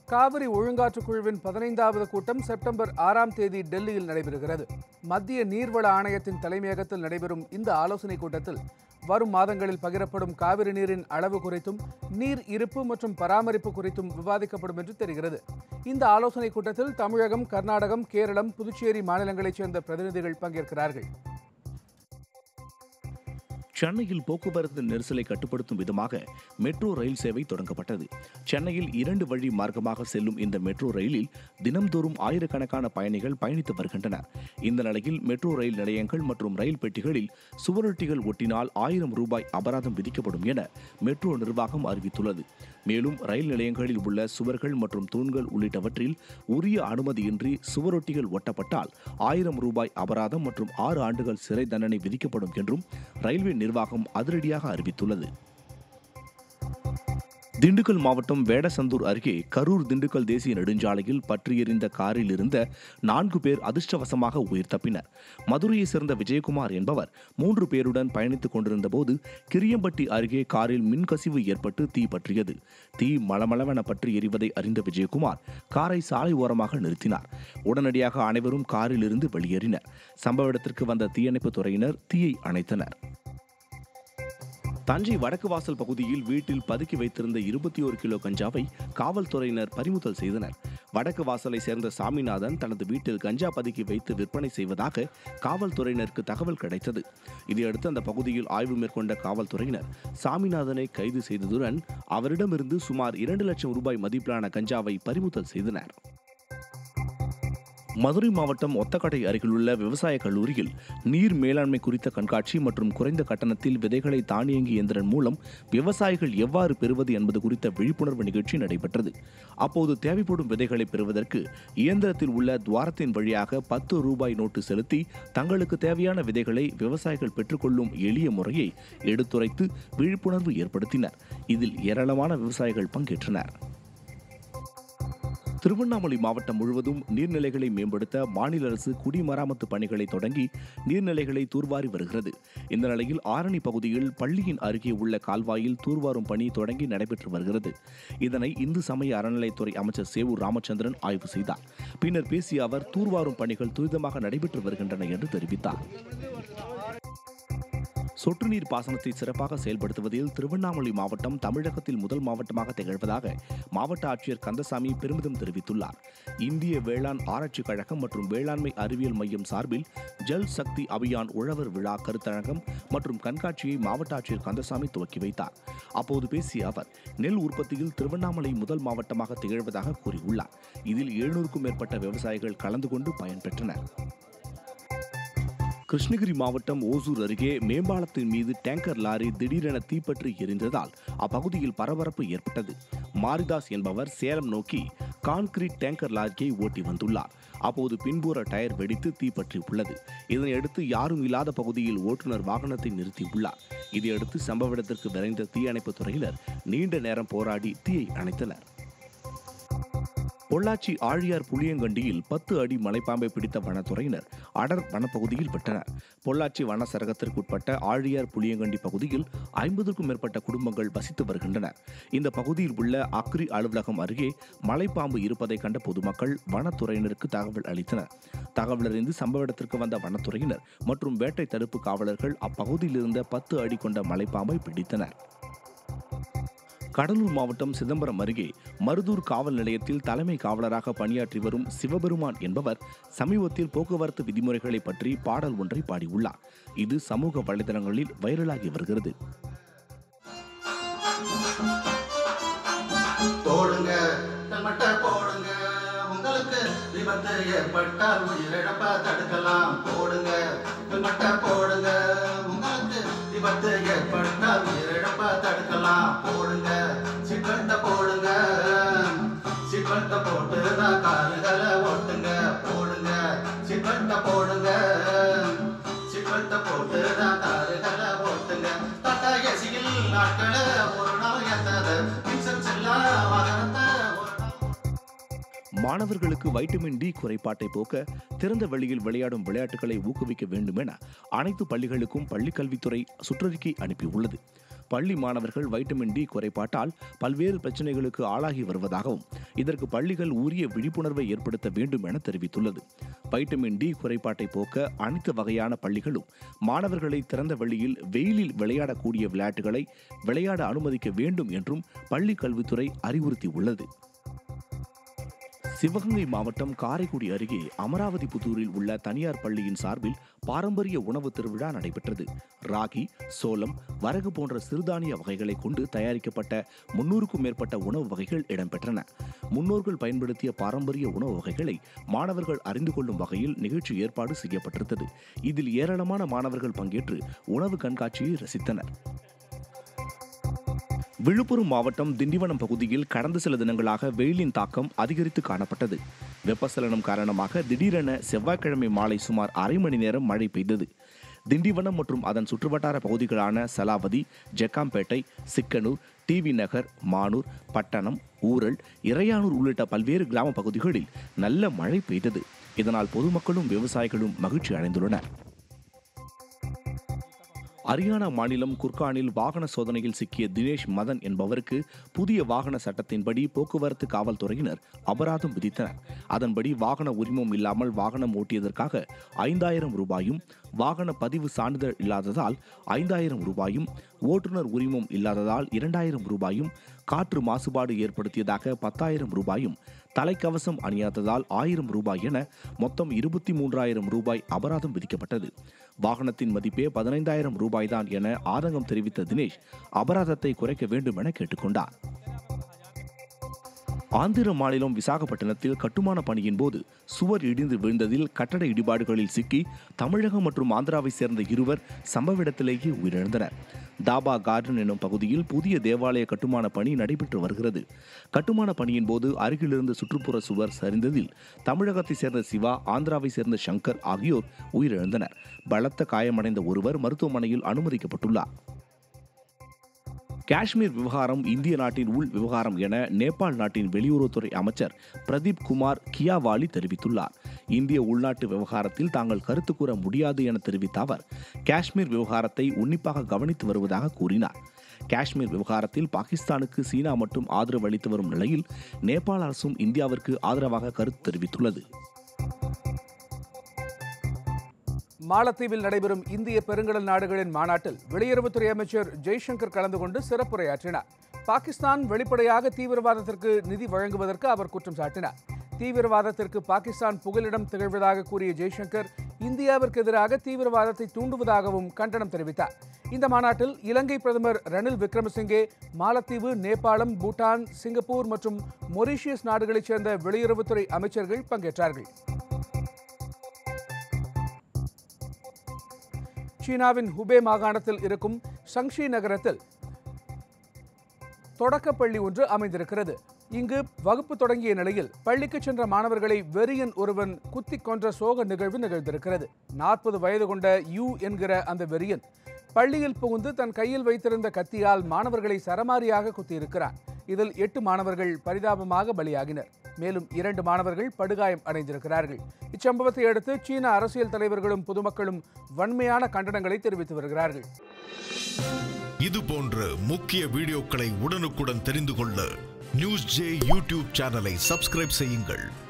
காவிரி ஒழுங்காற்றுக் குழுவின் பதினைந்தாவது கூட்டம் செப்டம்பர் ஆறாம் தேதி டெல்லியில் நடைபெறுகிறது மத்திய நீர்வள ஆணையத்தின் தலைமையகத்தில் நடைபெறும் இந்த ஆலோசனைக் கூட்டத்தில் வரும் மாதங்களில் பகிரப்படும் காவிரி நீரின் அளவு குறித்தும் நீர் இருப்பு மற்றும் பராமரிப்பு குறித்தும் விவாதிக்கப்படும் என்று தெரிகிறது இந்த ஆலோசனைக் கூட்டத்தில் தமிழகம் கர்நாடகம் கேரளம் புதுச்சேரி மாநிலங்களைச் சேர்ந்த பிரதிநிதிகள் பங்கேற்கிறார்கள் சென்னையில் போக்குவரத்து நெரிசலை கட்டுப்படுத்தும் விதமாக மெட்ரோ ரயில் சேவை தொடங்கப்பட்டது சென்னையில் இரண்டு வழி மார்க்கமாக செல்லும் இந்த மெட்ரோ ரயிலில் தினம்தோறும் ஆயிரக்கணக்கான பயணிகள் பயணித்து வருகின்றனர் இந்த நிலையில் மெட்ரோ ரயில் நிலையங்கள் மற்றும் ரயில் பெட்டிகளில் சுவரொட்டிகள் ஒட்டினால் ஆயிரம் ரூபாய் அபராதம் விதிக்கப்படும் என மெட்ரோ நிர்வாகம் அறிவித்துள்ளது மேலும் ரயில் நிலையங்களில் உள்ள சுவர்கள் மற்றும் தூண்கள் உள்ளிட்டவற்றில் உரிய அனுமதியின்றி சுவரொட்டிகள் ஒட்டப்பட்டால் ஆயிரம் ரூபாய் அபராதம் மற்றும் ஆறு ஆண்டுகள் சிறை தண்டனை விதிக்கப்படும் என்றும் ரயில்வே நிர்வாகம் அதிரடியாக அறிவித்துள்ளது திண்டுக்கல் மாவட்டம் வேடசந்தூர் அருகே கரூர் திண்டுக்கல் தேசிய நெடுஞ்சாலையில் பற்றி எறிந்த காரில் இருந்த நான்கு பேர் அதிர்ஷ்டவசமாக உயிர் தப்பினர் மதுரையைச் சேர்ந்த விஜயகுமார் என்பவர் மூன்று பேருடன் பயணித்துக் கொண்டிருந்த போது கிரியம்பட்டி அருகே காரில் மின்கசிவு ஏற்பட்டு தீ பற்றியது தீ மளமளவென பற்றி எரிவதை அறிந்த விஜயகுமார் காரை சாலை ஓரமாக நிறுத்தினார் உடனடியாக அனைவரும் காரில் இருந்து வெளியேறினர் சம்பவ இடத்திற்கு வந்த தீயணைப்புத் துறையினர் தீயை அணைத்தனர் தஞ்சை வடக்கு வாசல் பகுதியில் வீட்டில் பதுக்கி வைத்திருந்த இருபத்தி ஒரு கிலோ கஞ்சாவை காவல்துறையினர் பறிமுதல் செய்தனர் வடக்கு வாசலை சேர்ந்த சாமிநாதன் தனது வீட்டில் கஞ்சா பதுக்கி வைத்து விற்பனை செய்வதாக காவல்துறையினருக்கு தகவல் கிடைத்தது இதையடுத்து அந்த பகுதியில் ஆய்வு மேற்கொண்ட காவல்துறையினர் சாமிநாதனை கைது செய்ததுடன் அவரிடமிருந்து சுமார் இரண்டு லட்சம் ரூபாய் மதிப்பிலான கஞ்சாவை பறிமுதல் செய்தனர் மதுரை மாவட்டம் ஒத்தக்கடை அருகிலுள்ள விவசாய கல்லூரியில் நீர் மேலாண்மை குறித்த கண்காட்சி மற்றும் குறைந்த கட்டணத்தில் விதைகளை தானியங்கி இயந்திரன் மூலம் விவசாயிகள் எவ்வாறு பெறுவது என்பது குறித்த விழிப்புணர்வு நிகழ்ச்சி நடைபெற்றது அப்போது தேவைப்படும் விதைகளை பெறுவதற்கு இயந்திரத்தில் உள்ள துவாரத்தின் வழியாக பத்து ரூபாய் நோட்டு செலுத்தி தங்களுக்கு தேவையான விதைகளை விவசாயிகள் பெற்றுக்கொள்ளும் எளிய முறையை எடுத்துரைத்து விழிப்புணர்வு ஏற்படுத்தினர் இதில் ஏராளமான விவசாயிகள் பங்கேற்றனர் திருவண்ணாமலை மாவட்டம் முழுவதும் நீர்நிலைகளை மேம்படுத்த மாநில அரசு குடிமராமத்து பணிகளை தொடங்கி நீர்நிலைகளை தூர்வாரி வருகிறது இந்த நிலையில் ஆரணி பகுதியில் பள்ளியின் அருகே உள்ள கால்வாயில் தூர்வாரும் பணி தொடங்கி நடைபெற்று வருகிறது இதனை இந்து சமய அறநிலைத்துறை அமைச்சர் சேவூர் ராமச்சந்திரன் ஆய்வு செய்தார் பின்னர் பேசிய அவர் தூர்வாரும் பணிகள் துரிதமாக நடைபெற்று வருகின்றன என்று தெரிவித்தார் சொட்டு நீர் பாசனத்தை சிறப்பாக செயல்படுத்துவதில் திருவண்ணாமலை மாவட்டம் தமிழகத்தில் முதல் மாவட்டமாக திகழ்வதாக மாவட்ட ஆட்சியர் கந்தசாமி பெருமிதம் தெரிவித்துள்ளார் இந்திய வேளாண் ஆராய்ச்சிக் கழகம் மற்றும் வேளாண்மை அறிவியல் மையம் சார்பில் ஜல் சக்தி அபியான் உழவர் விழா கருத்தரங்கம் மற்றும் கண்காட்சியை மாவட்ட ஆட்சியர் கந்தசாமி துவக்கி வைத்தார் அப்போது பேசிய அவர் நெல் உற்பத்தியில் திருவண்ணாமலை முதல் மாவட்டமாக திகழ்வதாக கூறியுள்ளார் இதில் எழுநூறுக்கும் மேற்பட்ட விவசாயிகள் கலந்து கொண்டு பயன்பெற்றனர் கிருஷ்ணகிரி மாவட்டம் ஓசூர் அருகே மேம்பாலத்தின் மீது டேங்கர் லாரி திடீரென தீப்பற்றி எரிந்ததால் அப்பகுதியில் பரபரப்பு ஏற்பட்டது மாரிதாஸ் என்பவர் சேலம் நோக்கி கான்கிரீட் டேங்கர் லாரியை ஓட்டி வந்துள்ளார் அப்போது பின்புற டயர் வெடித்து தீப்பற்றி உள்ளது இதனையடுத்து யாரும் இல்லாத பகுதியில் ஓட்டுநர் வாகனத்தை நிறுத்தியுள்ளார் இதையடுத்து சம்பவ இடத்திற்கு விரைந்த தீயணைப்புத் துறையினர் நீண்ட நேரம் போராடி தீயை அணைத்தனர் பொள்ளாச்சி ஆழியார் புளியங்கண்டியில் பத்து அடி மலைப்பாம்பை பிடித்த வனத்துறையினர் அடர் வனப்பகுதியில் விட்டனர் பொள்ளாச்சி வன சரகத்திற்குட்பட்ட ஆழியார் புளியங்கண்டி பகுதியில் ஐம்பதுக்கும் மேற்பட்ட குடும்பங்கள் வசித்து வருகின்றனர் இந்த பகுதியில் உள்ள அக்ரி அலுவலகம் அருகே மலைப்பாம்பு இருப்பதை கண்ட பொதுமக்கள் வனத்துறையினருக்கு தகவல் அளித்தனர் தகவலறிந்து சம்பவ இடத்திற்கு வந்த வனத்துறையினர் மற்றும் வேட்டை தடுப்பு காவலர்கள் அப்பகுதியில் இருந்த பத்து அடி கொண்ட மலைப்பாம்பை பிடித்தனர் கடலூர் மாவட்டம் சிதம்பரம் அருகே மருதூர் காவல் நிலையத்தில் தலைமை காவலராக பணியாற்றி வரும் சிவபெருமான் என்பவர் சமீபத்தில் போக்குவரத்து விதிமுறைகளை பற்றி பாடல் ஒன்றை பாடியுள்ளார் இது சமூக வலைதளங்களில் வைரலாகி வருகிறது போடுங்க ஹெல்மெட்டை போடுங்க உங்களுக்கு விபத்து ஏற்பட்டால் உயிரிழப்ப தடுக்கலாம் போடுங்க ஹெல்மெட்டை போடுங்க உங்களுக்கு விபத்து ஏற்பட்டால் உயிரிழப்ப தடுக்கலாம் போடுங்க சீட்பெல்ட்டை போடுங்க சீட்பெல்ட்டை போட்டு தான் காருகளை ஓட்டுங்க போடுங்க சீட்பெல்ட்டை போடுங்க சீட்பெல்ட்டை போட்டு தான் காருகளை ஓட்டுங்க டாட்டா ஏசியில் நாட்களை ஒரு நாள் ஏத்தாத இன்சென்ஸ் இல்லா வாகனத்தை ஒரு நாள் மாணவர்களுக்கு வைட்டமின் டி குறைபாட்டை போக்க திறந்த வெளியில் விளையாடும் விளையாட்டுகளை ஊக்குவிக்க வேண்டும் என அனைத்து பள்ளிகளுக்கும் பள்ளிக் கல்வித்துறை சுற்றறிக்கை அனுப்பியுள்ளது பள்ளி மாணவர்கள் வைட்டமின் டி குறைபாட்டால் பல்வேறு பிரச்சனைகளுக்கு ஆளாகி வருவதாகவும் இதற்கு பள்ளிகள் உரிய விழிப்புணர்வை ஏற்படுத்த வேண்டும் என தெரிவித்துள்ளது வைட்டமின் டி குறைபாட்டை போக்க அனைத்து வகையான பள்ளிகளும் மாணவர்களை திறந்த வெளியில் வெயிலில் விளையாடக்கூடிய விளையாட்டுகளை விளையாட அனுமதிக்க வேண்டும் என்றும் பள்ளி கல்வித்துறை அறிவுறுத்தியுள்ளது சிவகங்கை மாவட்டம் காரைக்குடி அருகே அமராவதி புதூரில் உள்ள தனியார் பள்ளியின் சார்பில் பாரம்பரிய உணவு திருவிழா நடைபெற்றது ராகி சோளம் வரகு போன்ற சிறுதானிய வகைகளை கொண்டு தயாரிக்கப்பட்ட முன்னூறுக்கும் மேற்பட்ட உணவு வகைகள் இடம்பெற்றன முன்னோர்கள் பயன்படுத்திய பாரம்பரிய உணவு வகைகளை மாணவர்கள் அறிந்து கொள்ளும் வகையில் நிகழ்ச்சி ஏற்பாடு செய்யப்பட்டிருந்தது இதில் ஏராளமான மாணவர்கள் பங்கேற்று உணவு கண்காட்சியை ரசித்தனர் விழுப்புரம் மாவட்டம் திண்டிவனம் பகுதியில் கடந்த சில தினங்களாக வெயிலின் தாக்கம் அதிகரித்து காணப்பட்டது வெப்பசலனம் காரணமாக திடீரென செவ்வாய்க்கிழமை மாலை சுமார் அரை மணி நேரம் மழை பெய்தது திண்டிவனம் மற்றும் அதன் சுற்றுவட்டார பகுதிகளான சலாவதி ஜெக்காம்பேட்டை சிக்கனூர் டிவி நகர் மானூர் பட்டணம் ஊரல் இறையானூர் உள்ளிட்ட பல்வேறு கிராம பகுதிகளில் நல்ல மழை பெய்தது இதனால் பொதுமக்களும் விவசாயிகளும் மகிழ்ச்சி அடைந்துள்ளனர் ஹரியானா மாநிலம் குர்கானில் வாகன சோதனையில் சிக்கிய தினேஷ் மதன் என்பவருக்கு புதிய வாகன சட்டத்தின்படி போக்குவரத்து காவல்துறையினர் அபராதம் விதித்தனர் அதன்படி வாகன உரிமம் இல்லாமல் வாகனம் ஓட்டியதற்காக ஐந்தாயிரம் ரூபாயும் வாகன பதிவு சான்றிதழ் இல்லாததால் ஐந்தாயிரம் ரூபாயும் ஓட்டுநர் உரிமம் இல்லாததால் இரண்டாயிரம் ரூபாயும் காற்று மாசுபாடு ஏற்படுத்தியதாக பத்தாயிரம் ரூபாயும் தலைக்கவசம் அணியாததால் ஆயிரம் ரூபாய் என மொத்தம் இருபத்தி மூன்றாயிரம் ரூபாய் அபராதம் விதிக்கப்பட்டது வாகனத்தின் மதிப்பே பதினைந்தாயிரம் ரூபாய்தான் என ஆதங்கம் தெரிவித்த தினேஷ் அபராதத்தை குறைக்க வேண்டும் என கேட்டுக்கொண்டார் ஆந்திர மாநிலம் விசாகப்பட்டினத்தில் கட்டுமான பணியின் போது சுவர் இடிந்து விழுந்ததில் கட்டட இடிபாடுகளில் சிக்கி தமிழகம் மற்றும் ஆந்திராவை சேர்ந்த இருவர் சம்பவ இடத்திலேயே உயிரிழந்தனர் தாபா கார்டன் எனும் பகுதியில் புதிய தேவாலய கட்டுமான பணி நடைபெற்று வருகிறது கட்டுமான பணியின் போது அருகிலிருந்த சுற்றுப்புற சுவர் சரிந்ததில் தமிழகத்தை சேர்ந்த சிவா ஆந்திராவை சேர்ந்த சங்கர் ஆகியோர் உயிரிழந்தனர் பலத்த காயமடைந்த ஒருவர் மருத்துவமனையில் அனுமதிக்கப்பட்டுள்ளார் காஷ்மீர் விவகாரம் இந்திய நாட்டின் உள் விவகாரம் என நேபாள் நாட்டின் வெளியுறவுத்துறை அமைச்சர் பிரதீப் குமார் கியாவாலி தெரிவித்துள்ளார் இந்திய உள்நாட்டு விவகாரத்தில் தாங்கள் கருத்து கூற முடியாது என தெரிவித்த அவர் காஷ்மீர் விவகாரத்தை உன்னிப்பாக கவனித்து வருவதாக கூறினார் காஷ்மீர் விவகாரத்தில் பாகிஸ்தானுக்கு சீனா மட்டும் ஆதரவு அளித்து வரும் நிலையில் நேபாள அரசும் இந்தியாவிற்கு ஆதரவாக கருத்து தெரிவித்துள்ளது மாலத்தீவில் நடைபெறும் இந்திய பெருங்கடல் நாடுகளின் மாநாட்டில் வெளியுறவுத்துறை அமைச்சர் ஜெய்சங்கர் கலந்து கொண்டு சிறப்புரையாற்றினார் பாகிஸ்தான் வெளிப்படையாக தீவிரவாதத்திற்கு நிதி வழங்குவதற்கு அவர் குற்றம் சாட்டினார் தீவிரவாதத்திற்கு பாகிஸ்தான் புகலிடம் திகழ்வதாக கூறிய ஜெய்சங்கர் இந்தியாவிற்கு எதிராக தீவிரவாதத்தை தூண்டுவதாகவும் கண்டனம் தெரிவித்தார் இந்த மாநாட்டில் இலங்கை பிரதமர் ரணில் விக்ரமசிங்கே மாலத்தீவு நேபாளம் பூட்டான் சிங்கப்பூர் மற்றும் மொரீஷியஸ் நாடுகளைச் சேர்ந்த வெளியுறவுத்துறை அமைச்சர்கள் பங்கேற்றார்கள் சீனாவின் ஹுபே மாகாணத்தில் இருக்கும் சங்ஷி நகரத்தில் தொடக்கப்பள்ளி ஒன்று அமைந்திருக்கிறது இங்கு வகுப்பு தொடங்கிய நிலையில் பள்ளிக்கு சென்ற மாணவர்களை வெறியன் ஒருவன் குத்திக் கொன்ற சோக நிகழ்வு நிகழ்ந்திருக்கிறது நாற்பது வயது கொண்ட யூ என்கிற அந்த வெறியன் பள்ளியில் புகுந்து தன் கையில் வைத்திருந்த கத்தியால் மாணவர்களை சரமாரியாக குத்தியிருக்கிறார் இதில் எட்டு மாணவர்கள் பரிதாபமாக பலியாகினர் மேலும் இரண்டு மாணவர்கள் படுகாயம் அடைந்திருக்கிறார்கள் இச்சம்பவத்தை அடுத்து சீன அரசியல் தலைவர்களும் பொதுமக்களும் வன்மையான கண்டனங்களை தெரிவித்து வருகிறார்கள் இது போன்ற முக்கிய வீடியோக்களை உடனுக்குடன் தெரிந்து கொள்ள நியூஸ் ஜே யூடியூப் சேனலை சப்ஸ்கிரைப் செய்யுங்கள்